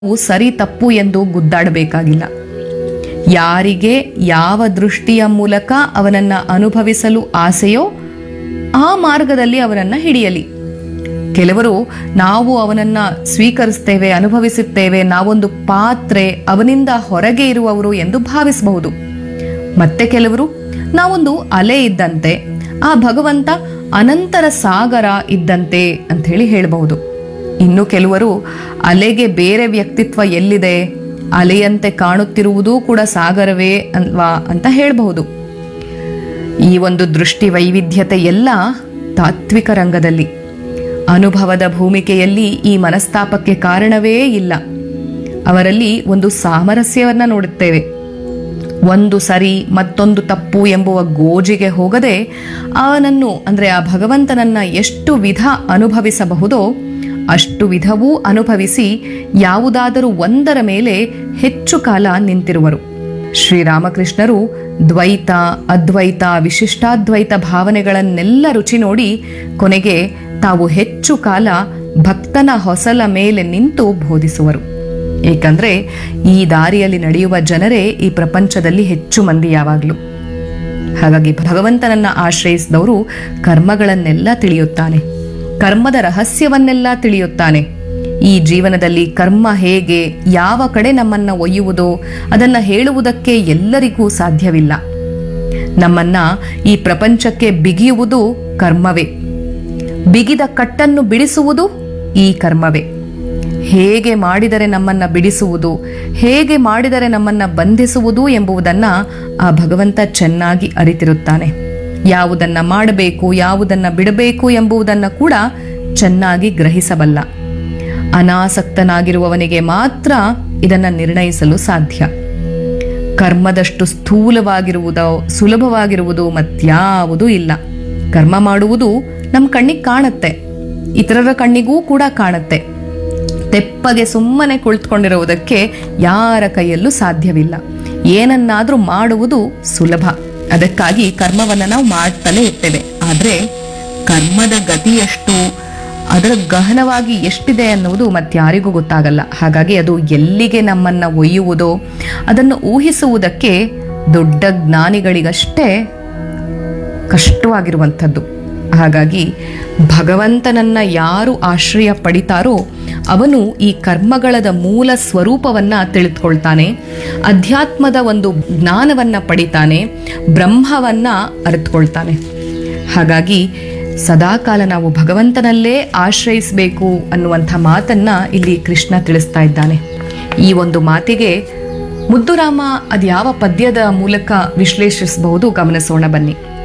ನಾವು ಸರಿ ತಪ್ಪು ಎಂದು ಗುದ್ದಾಡಬೇಕಾಗಿಲ್ಲ ಯಾರಿಗೆ ಯಾವ ದೃಷ್ಟಿಯ ಮೂಲಕ ಅವನನ್ನ ಅನುಭವಿಸಲು ಆಸೆಯೋ ಆ ಮಾರ್ಗದಲ್ಲಿ ಅವನನ್ನ ಹಿಡಿಯಲಿ ಕೆಲವರು ನಾವು ಅವನನ್ನ ಸ್ವೀಕರಿಸ್ತೇವೆ ಅನುಭವಿಸುತ್ತೇವೆ ನಾವೊಂದು ಪಾತ್ರೆ ಅವನಿಂದ ಹೊರಗೆ ಇರುವವರು ಎಂದು ಭಾವಿಸಬಹುದು ಮತ್ತೆ ಕೆಲವರು ನಾವೊಂದು ಅಲೆ ಇದ್ದಂತೆ ಆ ಭಗವಂತ ಅನಂತರ ಸಾಗರ ಇದ್ದಂತೆ ಅಂತ ಹೇಳಿ ಹೇಳಬಹುದು ಇನ್ನು ಕೆಲವರು ಅಲೆಗೆ ಬೇರೆ ವ್ಯಕ್ತಿತ್ವ ಎಲ್ಲಿದೆ ಅಲೆಯಂತೆ ಕಾಣುತ್ತಿರುವುದೂ ಕೂಡ ಸಾಗರವೇ ಅಲ್ವಾ ಅಂತ ಹೇಳಬಹುದು ಈ ಒಂದು ದೃಷ್ಟಿ ವೈವಿಧ್ಯತೆ ಎಲ್ಲ ತಾತ್ವಿಕ ರಂಗದಲ್ಲಿ ಅನುಭವದ ಭೂಮಿಕೆಯಲ್ಲಿ ಈ ಮನಸ್ತಾಪಕ್ಕೆ ಕಾರಣವೇ ಇಲ್ಲ ಅವರಲ್ಲಿ ಒಂದು ಸಾಮರಸ್ಯವನ್ನ ನೋಡುತ್ತೇವೆ ಒಂದು ಸರಿ ಮತ್ತೊಂದು ತಪ್ಪು ಎಂಬುವ ಗೋಜಿಗೆ ಹೋಗದೆ ಅವನನ್ನು ಅಂದ್ರೆ ಆ ಭಗವಂತನನ್ನ ಎಷ್ಟು ವಿಧ ಅನುಭವಿಸಬಹುದೋ ಅಷ್ಟು ವಿಧವೂ ಅನುಭವಿಸಿ ಯಾವುದಾದರೂ ಒಂದರ ಮೇಲೆ ಹೆಚ್ಚು ಕಾಲ ನಿಂತಿರುವರು ಶ್ರೀರಾಮಕೃಷ್ಣರು ದ್ವೈತ ಅದ್ವೈತ ವಿಶಿಷ್ಟಾದ್ವೈತ ಭಾವನೆಗಳನ್ನೆಲ್ಲ ರುಚಿ ನೋಡಿ ಕೊನೆಗೆ ತಾವು ಹೆಚ್ಚು ಕಾಲ ಭಕ್ತನ ಹೊಸಲ ಮೇಲೆ ನಿಂತು ಬೋಧಿಸುವರು ಏಕೆಂದ್ರೆ ಈ ದಾರಿಯಲ್ಲಿ ನಡೆಯುವ ಜನರೇ ಈ ಪ್ರಪಂಚದಲ್ಲಿ ಹೆಚ್ಚು ಮಂದಿ ಯಾವಾಗಲೂ ಹಾಗಾಗಿ ಭಗವಂತನನ್ನ ಆಶ್ರಯಿಸಿದವರು ಕರ್ಮಗಳನ್ನೆಲ್ಲ ತಿಳಿಯುತ್ತಾನೆ ಕರ್ಮದ ರಹಸ್ಯವನ್ನೆಲ್ಲ ತಿಳಿಯುತ್ತಾನೆ ಈ ಜೀವನದಲ್ಲಿ ಕರ್ಮ ಹೇಗೆ ಯಾವ ಕಡೆ ನಮ್ಮನ್ನ ಒಯ್ಯುವುದೋ ಅದನ್ನ ಹೇಳುವುದಕ್ಕೆ ಎಲ್ಲರಿಗೂ ಸಾಧ್ಯವಿಲ್ಲ ನಮ್ಮನ್ನ ಈ ಪ್ರಪಂಚಕ್ಕೆ ಬಿಗಿಯುವುದು ಕರ್ಮವೇ ಬಿಗಿದ ಕಟ್ಟನ್ನು ಬಿಡಿಸುವುದು ಈ ಕರ್ಮವೇ ಹೇಗೆ ಮಾಡಿದರೆ ನಮ್ಮನ್ನ ಬಿಡಿಸುವುದು ಹೇಗೆ ಮಾಡಿದರೆ ನಮ್ಮನ್ನ ಬಂಧಿಸುವುದು ಎಂಬುದನ್ನ ಆ ಭಗವಂತ ಚೆನ್ನಾಗಿ ಅರಿತಿರುತ್ತಾನೆ ಯಾವುದನ್ನ ಮಾಡಬೇಕು ಯಾವುದನ್ನ ಬಿಡಬೇಕು ಎಂಬುದನ್ನ ಕೂಡ ಚೆನ್ನಾಗಿ ಗ್ರಹಿಸಬಲ್ಲ ಅನಾಸಕ್ತನಾಗಿರುವವನಿಗೆ ಮಾತ್ರ ಇದನ್ನ ನಿರ್ಣಯಿಸಲು ಸಾಧ್ಯ ಕರ್ಮದಷ್ಟು ಸ್ಥೂಲವಾಗಿರುವುದೋ ಸುಲಭವಾಗಿರುವುದು ಮತ್ಯಾವುದೂ ಇಲ್ಲ ಕರ್ಮ ಮಾಡುವುದು ನಮ್ಮ ಕಣ್ಣಿಗೆ ಕಾಣುತ್ತೆ ಇತರರ ಕಣ್ಣಿಗೂ ಕೂಡ ಕಾಣುತ್ತೆ ತೆಪ್ಪಗೆ ಸುಮ್ಮನೆ ಕುಳಿತುಕೊಂಡಿರುವುದಕ್ಕೆ ಯಾರ ಕೈಯಲ್ಲೂ ಸಾಧ್ಯವಿಲ್ಲ ಏನನ್ನಾದ್ರೂ ಮಾಡುವುದು ಸುಲಭ ಅದಕ್ಕಾಗಿ ಕರ್ಮವನ್ನ ನಾವು ಮಾಡ್ತಾನೆ ಇರ್ತೇವೆ ಆದ್ರೆ ಕರ್ಮದ ಗತಿ ಎಷ್ಟು ಅದರ ಗಹನವಾಗಿ ಎಷ್ಟಿದೆ ಅನ್ನುವುದು ಮತ್ತಾರಿಗೂ ಗೊತ್ತಾಗಲ್ಲ ಹಾಗಾಗಿ ಅದು ಎಲ್ಲಿಗೆ ನಮ್ಮನ್ನ ಒಯ್ಯುವುದೋ ಅದನ್ನು ಊಹಿಸುವುದಕ್ಕೆ ದೊಡ್ಡ ಜ್ಞಾನಿಗಳಿಗಷ್ಟೇ ಕಷ್ಟವಾಗಿರುವಂಥದ್ದು ಹಾಗಾಗಿ ಭಗವಂತನನ್ನ ಯಾರು ಆಶ್ರಯ ಪಡಿತಾರೋ ಅವನು ಈ ಕರ್ಮಗಳದ ಮೂಲ ಸ್ವರೂಪವನ್ನ ತಿಳಿದುಕೊಳ್ತಾನೆ ಅಧ್ಯಾತ್ಮದ ಒಂದು ಜ್ಞಾನವನ್ನ ಪಡಿತಾನೆ ಬ್ರಹ್ಮವನ್ನ ಅರಿತುಕೊಳ್ತಾನೆ ಹಾಗಾಗಿ ಸದಾಕಾಲ ನಾವು ಭಗವಂತನಲ್ಲೇ ಆಶ್ರಯಿಸಬೇಕು ಅನ್ನುವಂಥ ಮಾತನ್ನ ಇಲ್ಲಿ ಕೃಷ್ಣ ತಿಳಿಸ್ತಾ ಇದ್ದಾನೆ ಈ ಒಂದು ಮಾತಿಗೆ ಮುದ್ದುರಾಮ ಅದ್ಯಾವ ಪದ್ಯದ ಮೂಲಕ ವಿಶ್ಲೇಷಿಸಬಹುದು ಗಮನಿಸೋಣ ಬನ್ನಿ